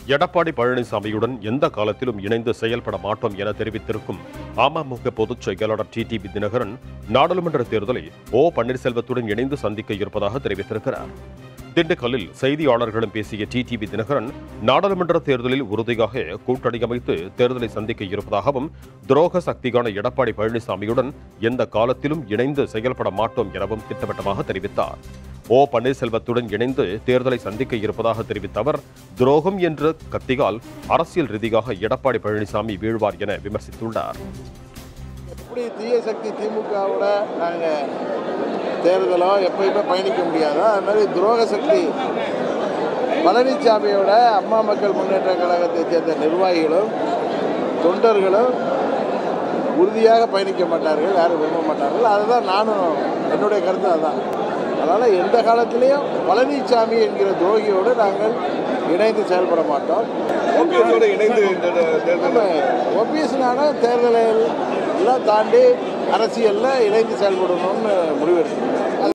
எடப்பாடி பழனிசாமியுடன் எந்த காலத்திலும் இணைந்து செயல்பட மாட்டோம் என தெரிவித்திருக்கும் அமமுக பொதுச் செயலாளர் டிடிவி தினகரன் நாடாளுமன்ற தேர்தலை ஓ பன்னீர்செல்வத்துடன் இணைந்து சந்திக்க இருப்பதாக தெரிவித்திருக்கிறார் திண்டுக்கல்லில் செய்தியாளர்களிடம் பேசிய டிடிவி தினகரன் நாடாளுமன்ற தேர்தலில் உறுதியாக கூட்டணி அமைத்து தேர்தலை சந்திக்க இருப்பதாகவும் துரோக சக்திகான எடப்பாடி பழனிசாமியுடன் எந்த காலத்திலும் இணைந்து செயல்பட மாட்டோம் எனவும் திட்டவட்டமாக தெரிவித்தார் ஓ பன்னீர்செல்வத்துடன் இணைந்து தேர்தலை சந்திக்க இருப்பதாக தெரிவித்த அவர் துரோகம் என்ற கத்திகால் அரசியல் ரீதியாக எடப்பாடி பழனிசாமி வீழ்வார் என விமர்சித்துள்ளார் எப்படி தீய சக்தி திமுகவோட நாங்கள் தேர்தலோ எப்பயுமே பயணிக்க முடியாதோ அது மாதிரி துரோக சக்தி பழனிசாமியோட அம்மா மக்கள் முன்னேற்ற கழகத்தை சேர்ந்த நிர்வாகிகளும் தொண்டர்களும் உறுதியாக பயணிக்க மாட்டார்கள் யாரும் விரும்ப மாட்டார்கள் அதுதான் நானும் என்னுடைய கருத்து அதுதான் அதனால் எந்த காலத்திலையும் பழனிசாமி என்கிற துரோகியோடு நாங்கள் இணைந்து செயல்பட மாட்டோம் ஓபிஎஸோடு இணைந்து இந்த தேர்தல் நம்ம ஓபிஎஸ்னால தேர்தலை எல்லாம் தாண்டி அரசியலில் இணைந்து செயல்படணும்னு முடிவெடுத்தோம் அது